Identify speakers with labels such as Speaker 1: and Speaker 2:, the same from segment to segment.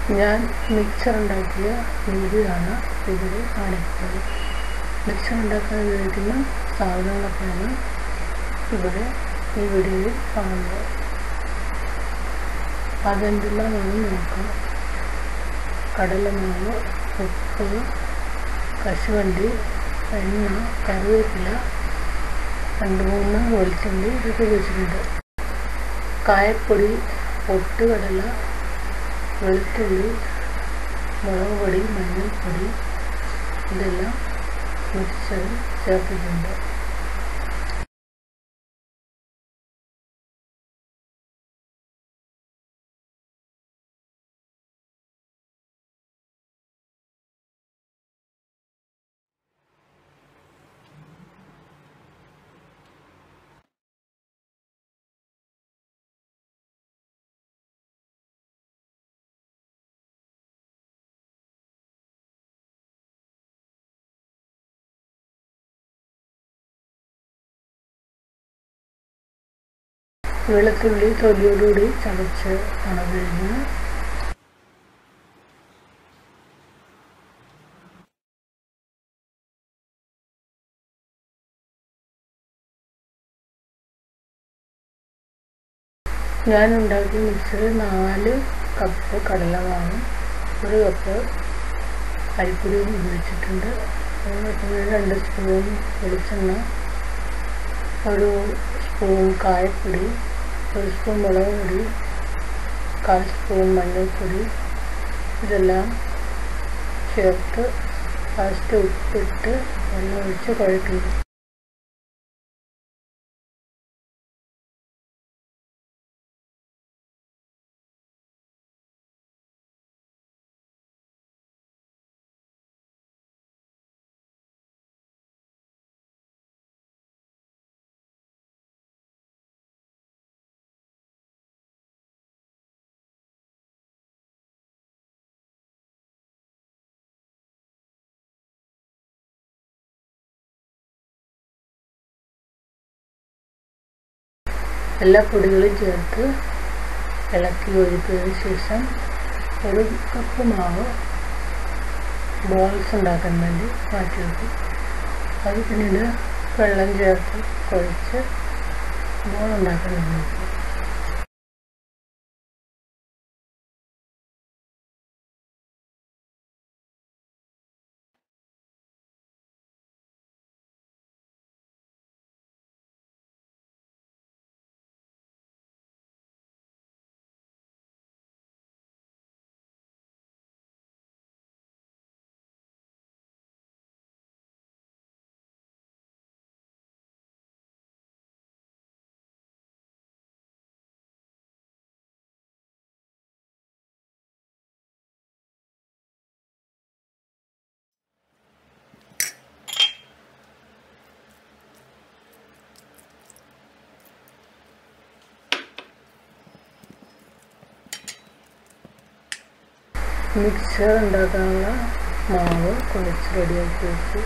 Speaker 1: ഞാൻ മിക്സർ ഉണ്ടാക്കിയ വീഡിയോ ആണ് ഇതിൽ കാണിക്കുന്നത് മിക്സർ ഉണ്ടാക്കാൻ ഉപയോഗിക്കുന്ന സാധനങ്ങളൊക്കെയാണ് ഇവിടെ ഈ വീഡിയോയിൽ കാണുന്നത് അതെന്തെല്ലാമാണെന്ന് നോക്കാം കടലമാവ് ഉപ്പ് കശുവണ്ടി എണ്ണ കറിവേപ്പില രണ്ട് മൂന്ന് വെളിച്ചെണ്ണി ഇതൊക്കെ വെച്ചിട്ടുണ്ട് കായപ്പൊടി പൊട്ടുകടല വെളുത്തുള്ളി മുളക് പൊടി മഞ്ഞൾപ്പൊടി ഇതെല്ലാം മിക്സറിൽ ചേർത്തിട്ടുണ്ട് വെളുത്തുള്ളി തൊലിയോടുകൂടി ചതച്ച് ആണ് കഴിഞ്ഞ് ഞാൻ ഉണ്ടാക്കിയ മിക്സറിൽ നാല് കപ്പ് കടലമാവും ഒരു കപ്പ് അരിപ്പൊടിയും ഉപയോഗിച്ചിട്ടുണ്ട് അതുപോലെ രണ്ട് സ്പൂൺ വെളിച്ചെണ്ണ ഒരു സ്പൂൺ കായപ്പൊടി ഒരു സ്പൂൺ മുളക് പൊടി കാൽ സ്പൂൺ മഞ്ഞൾപ്പൊടി ഇതെല്ലാം ചേർത്ത് ലാസ്റ്റ് ഉപ്പിട്ട് വെള്ളം ഒഴിച്ച് കുഴക്കുന്നു എല്ലാ പൊടികളും ചേർത്ത് ഇളക്കി ഒഴിച്ചതിന് ശേഷം ഒരു കപ്പ് മാവ് ബോൾസ് ഉണ്ടാക്കാൻ വേണ്ടി മാറ്റി വെക്കും അത് പിന്നീട് വെള്ളം ചേർത്ത് കുഴച്ച് ബോൾ ഉണ്ടാക്കാൻ ഉപയോഗിക്കും മിക്സർ ഉണ്ടാക്കാനുള്ള മാവ് കുഴച്ച് റെഡിയാക്കി വെച്ചു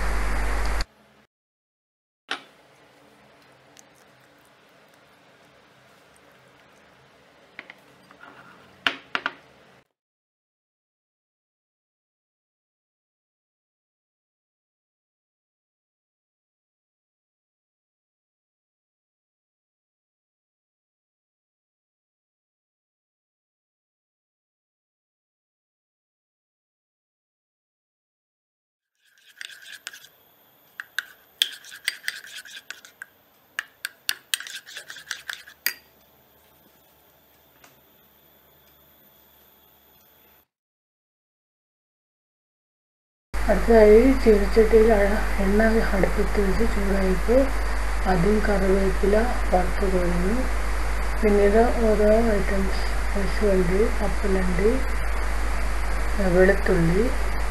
Speaker 1: അടുത്തതായി ചീനച്ചട്ടിയിൽ എണ്ണ അടുപ്പത്ത് വെച്ച് ചൂടായപ്പോൾ അതും കറിവേപ്പില വറുത്ത് കഴിഞ്ഞു പിന്നീട് ഓരോ ഐറ്റംസ് കശുവണ്ടി കപ്പലണ്ടി വെളുത്തുള്ളി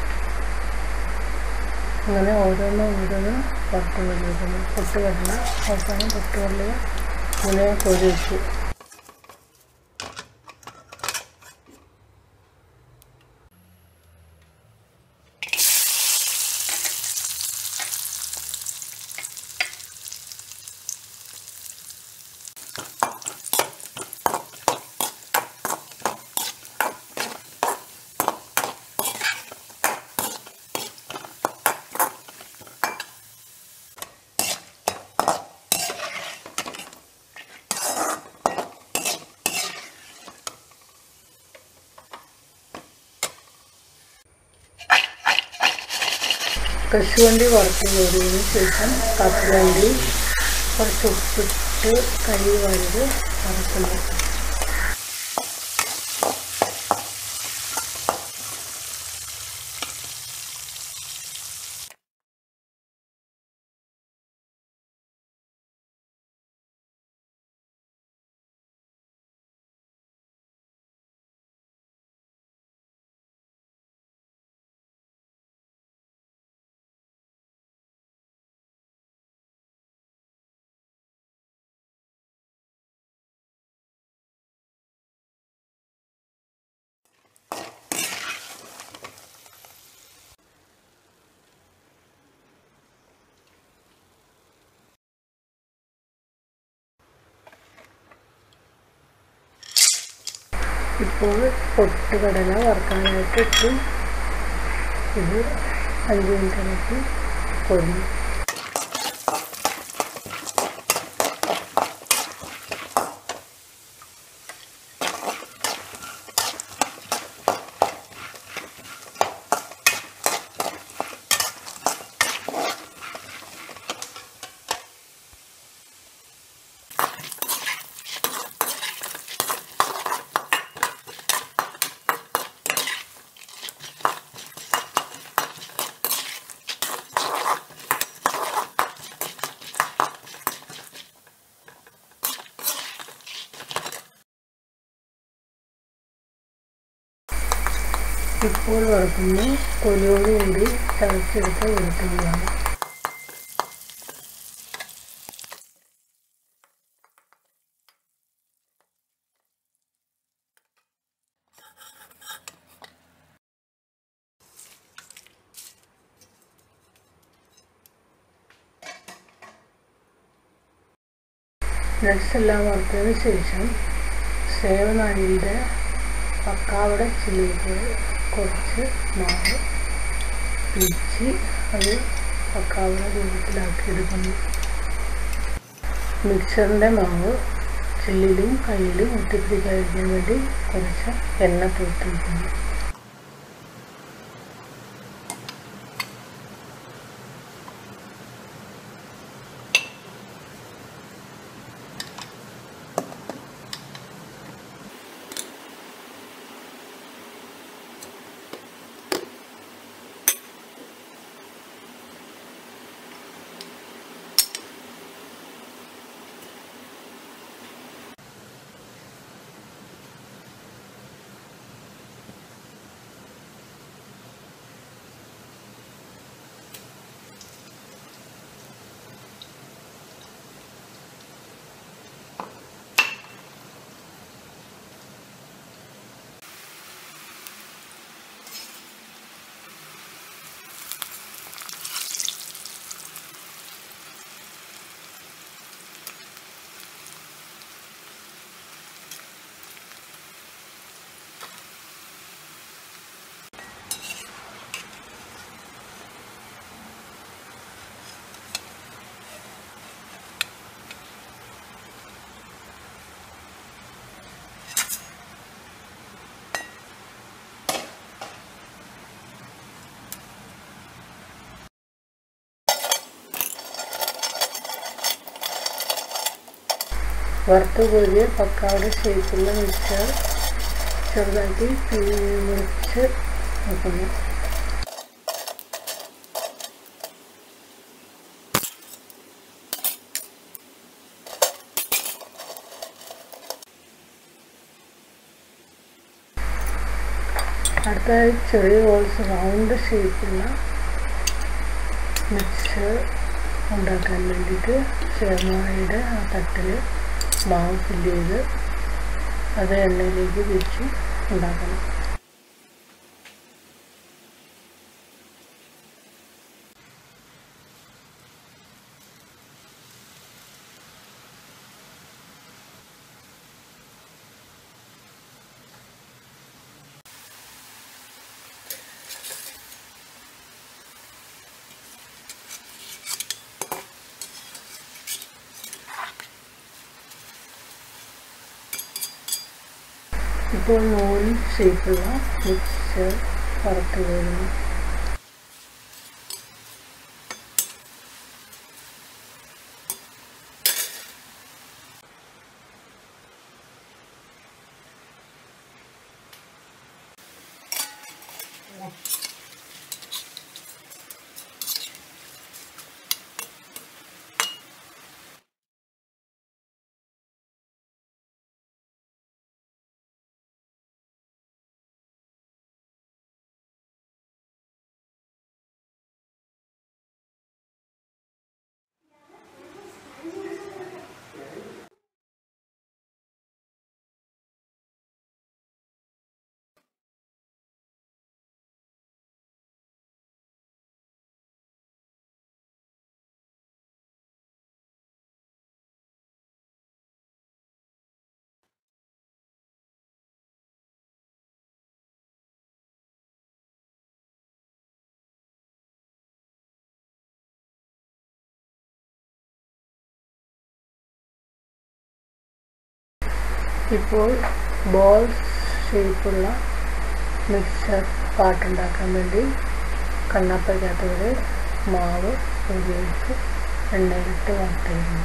Speaker 1: അങ്ങനെ ഓരോന്ന് ഓരോന്ന് വറുത്ത് കൊണ്ടിരിക്കുന്നു പൊട്ടുകടല അവസാനം പൊട്ടുകടല ഇങ്ങനെ കോരി വെച്ചു കശുവണ്ടി വറുത്ത് കോരിയതിന് ശേഷം കപ്പലണ്ടി കുറച്ച് ഉപ്പിട്ട് കഴുകി വലുത് വറുക്കുന്നു ഇപ്പോൾ പൊട്ടുകടല വറുക്കാനായിട്ട് ഇട്ട് ഇത് അഞ്ച് മിനിറ്റിനൊക്കെ പൊരിഞ്ഞു ഇപ്പോൾ വറുക്കുന്ന തൊലിയോടുകൂടി ചതച്ചെടുത്ത വെളുത്തുള്ളിയാണ് നട്ട്സ് എല്ലാം വറുത്തതിന് ശേഷം സേവനാഴിയുടെ പക്കാവട ചില്ലിക്ക് കുറച്ച് മാവ് പിച്ചി അത് പക്കാവട രൂപത്തിലാക്കി എടുക്കുന്നു മിക്സറിൻ്റെ മാവ് ചില്ലിലും കയ്യിലും ഒട്ടിപ്പിടിക്കാതിരിക്കാൻ വേണ്ടി കുറച്ച് എണ്ണ തൂത്ത് വയ്ക്കുന്നു വറുത്ത് കോരിയ പക്കാവട ഷേപ്പുള്ള മിക്സർ ചെറുതാക്കി മുറിച്ച് വെക്കുന്നു അടുത്തതായി ചെറിയ ബോൾസ് റൗണ്ട് ഷേപ്പുള്ള മിക്സർ ഉണ്ടാക്കാൻ വേണ്ടിയിട്ട് ചേർമായുടെ ആ തട്ടിൽ മാവ് ഫില്ല് ചെയ്ത് അത് എണ്ണയിലേക്ക് വെച്ച് ഉണ്ടാക്കണം ഇപ്പോൾ നൂൽ ഷേപ്പുള്ള മിക്സർ വറുത്ത് വരുന്നു ഇപ്പോൾ ബോൾ ഷേപ്പുള്ള മിക്സർ പാട്ടുണ്ടാക്കാൻ വേണ്ടി കണ്ണാപ്പയ്ക്കകത്തൂടെ മാവ് ഉപയോഗിച്ച് എണ്ണയിലിട്ട് വറുത്തിരുന്നു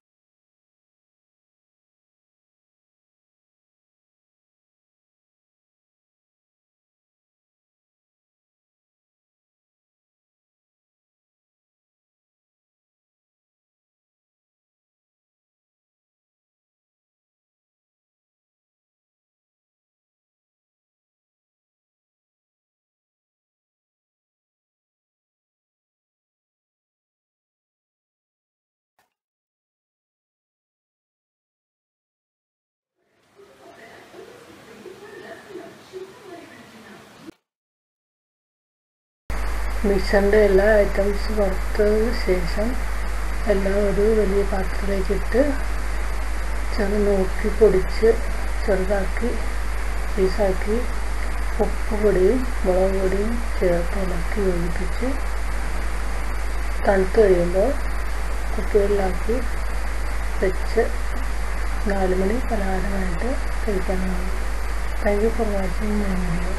Speaker 1: മിക്സറിൻ്റെ എല്ലാ ഐറ്റംസ് വറുത്തതിന് ശേഷം എല്ലാം ഒരു വലിയ പാത്രത്തിലേക്കിട്ട് ചെറു നോക്കി പൊടിച്ച് ചെറുതാക്കി പീസാക്കി ഉപ്പ് പൊടിയും മുളക് പൊടിയും ചേർത്ത് ഇളക്കി യോജിപ്പിച്ച് തണുത്ത് കഴിയുമ്പോൾ കുപ്പികളിലാക്കി വെച്ച് നാല് മണി പലഹാരമായിട്ട് കഴിക്കാനാവും thank you for watching my video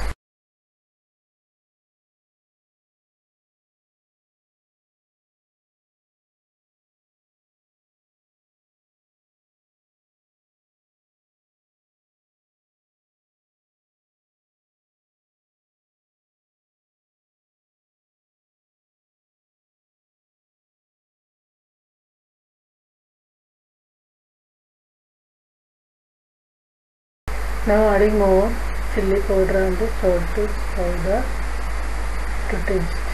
Speaker 1: Now adding more chili powder and salt powder to taste.